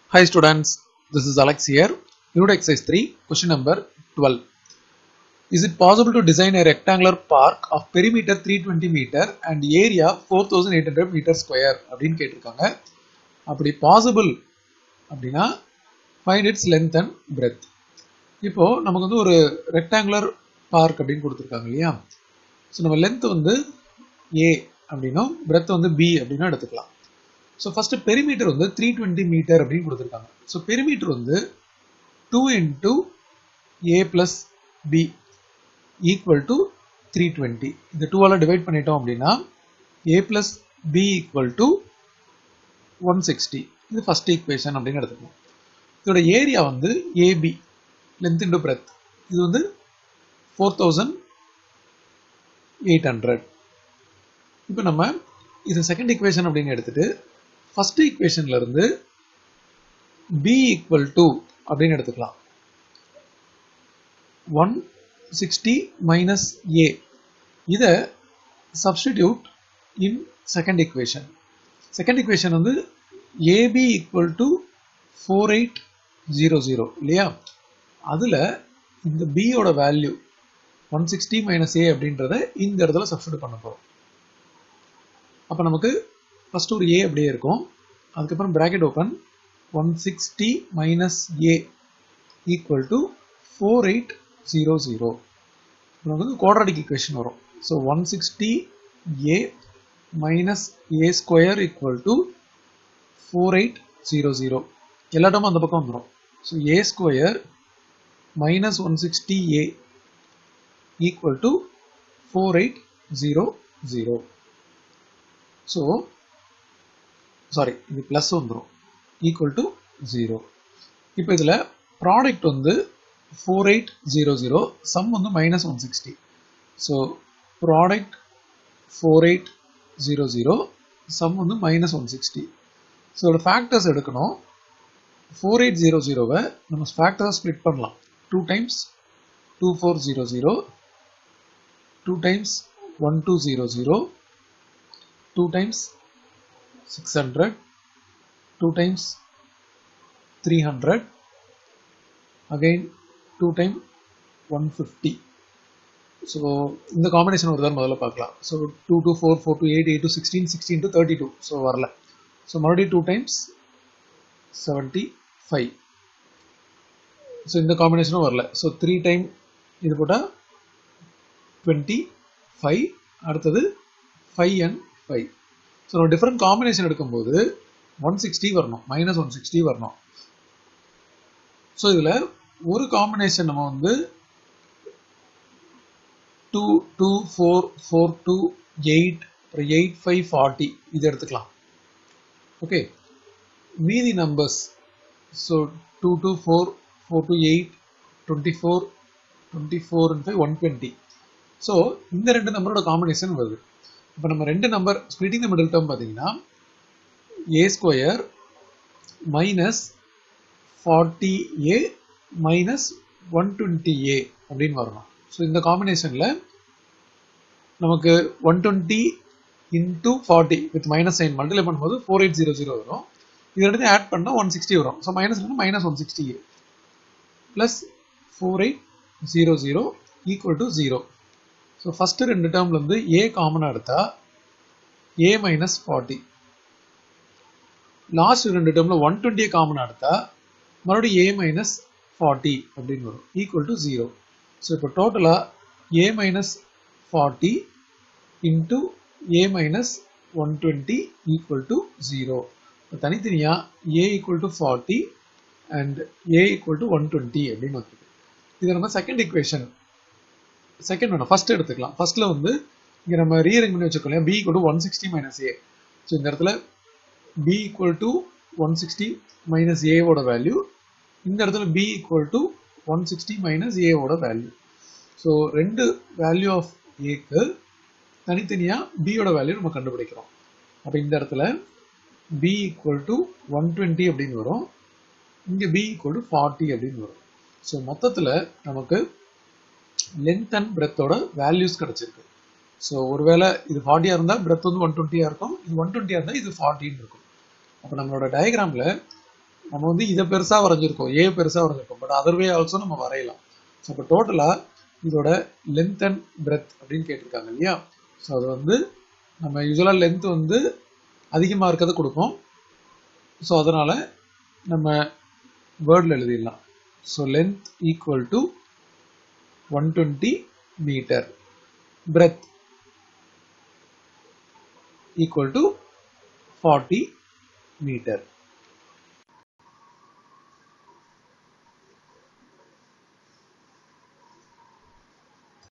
Hi students, this is Alex here. Unit exercise 3, question number 12. Is it possible to design a rectangular park of perimeter 320 meter and area 4800 meter square அப்படின்னு கேட்டிருக்காங்க அப்படி possible அப்படின்னா find its length and breadth இப்போ நமக்கு வந்து ஒரு rectangular park அப்படின்னு கொடுத்துருக்காங்க இல்லையா ஸோ நம்ம லென்த் வந்து ஏ அப்படின்னும் பிரெத் வந்து பி அப்படின்னு எடுத்துக்கலாம் ஸோ ஃபர்ஸ்ட் பெரிமீட்டர் வந்து த்ரீ டுவெண்ட்டி மீட்டர் அப்படின்னு கொடுத்துருக்காங்க ஸோ பெரிமீட்டர் வந்து two into A plus B equal to three twenty இந்த டூவால் டிவைட் பண்ணிட்டோம் அப்படின்னா A plus B equal to one sixty இது ஃபர்ஸ்ட் ஈக்குவேஷன் அப்படின்னு எடுத்துக்கணும் இதோட ஏரியா வந்து ஏபி லென்த் இன்டூ பிரெத் இது வந்து ஃபோர் தௌசண்ட் எயிட் ஹண்ட்ரட் இப்போ நம்ம இது செகண்ட் ஈக்குவேஷன் அப்படின்னு எடுத்துட்டு ஃபர்ஸ்ட் ஈக்குவேஷன்ல இருந்து பி ஈக்குவல் டு அப்படின்னு எடுத்துக்கலாம் ஒன் சிக்ஸ்டி மைனஸ் ஏ இதை substitute in second equation second equation வந்து AB equal to four eight zero zero இல்லையா அதில் இந்த பியோட value one sixty minus A அப்படின்றத இந்த இடத்துல சப்ஸ்டியூட் பண்ண போகிறோம் அப்போ நமக்கு ஃபர்ஸ்ட் ஒரு ஏ அப்படியே இருக்கும் அதுக்கப்புறம் bracket open one sixty minus A equal to four eight zero zero நமக்கு வந்து குவாட்ராட்டிக் ஈக்குவேஷன் வரும் so one sixty A minus A square equal to four eight zero zero எல்லா இடமும் அந்த பக்கம் வந்துடும் so A square minus one sixty A equal to four eight zero zero so sorry இது plus வந்துடும் equal to zero இப்போ இதில் product வந்து four eight zero zero sum வந்து minus one sixty so product four eight zero zero sum வந்து minus one sixty so இதோட factors எடுக்கணும் four eight zero ஜீரோவை நம்ம ஃபேக்டர்ஸ் ஸ்ப்ளிட் பண்ணலாம் two times two four zero zero two times one two zero zero 2 times 600 2 times 300 again 2 time 150 so இந்த combination ஒரு தான் முதல்ல பார்க்கலாம் so two two four four two eight eight two sixteen sixteen two thirty two so வரல so மறுபடியும் two times seventy five so இந்த காம்பினேஷனும் வரல ஸோ த்ரீ டைம் இது போட்டால் டுவெண்ட்டி ஃபைவ் அடுத்தது ஃபைவ் அண்ட் ஃபைவ் ஸோ நம்ம டிஃப்ரெண்ட் காம்பினேஷன் எடுக்கும்போது ஒன் சிக்ஸ்டி வரணும் மைனஸ் ஒன் சிக்ஸ்டி வரணும் ஸோ இதில் ஒரு காம்பினேஷன் நம்ம வந்து two two four four two eight அப்புறம் எயிட் ஃபைவ் ஃபார்ட்டி இது எடுத்துக்கலாம் ஓகே மீதி numbers so two two four four two eight twenty four twenty four and five one twenty so இந்த ரெண்டு நம்பரோட காம்பினேஷன் வருது இப்போ நம்ம ரெண்டு number splitting the middle term பார்த்தீங்கன்னா A square minus forty A minus one twenty A அப்படின்னு வரணும் ஸோ இந்த காம்பினேஷனில் நமக்கு one twenty into forty with minus sign multiply பண்ணும்போது ஃபோர் எயிட் ஜீரோ ஜீரோ வரும் இது ரெண்டு ஆட் பண்ணால் ஒன் சிக்ஸ்டி வரும் so minus minus one sixty A plus four eight zero zero equal to zero so first ரெண்டு டேர்ம்ல இருந்து ஏ காமனாக எடுத்தா ஏ மைனஸ் ஃபார்ட்டி லாஸ்ட் ரெண்டு டேர்மில் ஒன் டுவெண்ட்டியை காமனாக எடுத்தா மறுபடியும் ஏ மைனஸ் ஃபார்ட்டி அப்படின்னு வரும் ஈக்குவல் டு ஜீரோ ஸோ இப்போ டோட்டலாக A minus forty into A minus one twenty equal to zero இப்போ தனித்தனியாக A equal to forty and A equal to one twenty அப்படின்னு வந்துருக்கு இது நம்ம செகண்ட் இக்குவேஷன் செகண்ட் வேணும் ஃபர்ஸ்ட் எடுத்துக்கலாம் ஃபர்ஸ்ட்ல வந்து இங்கே நம்ம ரீஅரேஞ்ச் பண்ணி வச்சிருக்கோம் இல்லையா B equal to one sixty minus A so இந்த இடத்துல B equal to one sixty minus ஏவோட வேல்யூ இந்த இடத்துல B equal to one sixty minus ஏவோட வேல்யூ ஸோ ரெண்டு வேல்யூ ஆஃப் ஏக்கு தனித்தனியாக பியோட வேல்யூ நம்ம கண்டுபிடிக்கிறோம் அப்போ இந்த இடத்துல B equal to one twenty அப்படின்னு வரும் இங்கே பி ஈக்குவல் டு ஃபார்ட்டி அப்படின்னு வரும் ஸோ மொத்தத்தில் நமக்கு லென்த் அண்ட் பிரெத்தோட வேல்யூஸ் கிடைச்சிருக்கு ஸோ ஒருவேளை இது ஃபார்ட்டியாக இருந்தால் பிரெத் வந்து ஒன் டுவெண்ட்டியாக இருக்கும் இது ஒன் டுவெண்ட்டியாக இருந்தால் இது ஃபார்ட்டின்னு இருக்கும் அப்போ நம்மளோட டயக்ராமில் நம்ம வந்து இதை பெருசா வரைஞ்சிருக்கோம் ஏ பெருசா வரைஞ்சிருக்கோம் பட் அதர்வே ஆல்சோ நம்ம வரையலாம் ஸோ இப்போ டோட்டலா இதோட லென்த் அண்ட் பிரெத் அப்படின்னு கேட்டிருக்காங்க இல்லையா ஸோ அது வந்து நம்ம யூஸ்வலாக லென்த் வந்து அதிகமாக இருக்கிறத கொடுப்போம் ஸோ அதனால நம்ம வேர்டில் எழுதிடலாம் so length equal to one twenty metre breadth equal to forty metre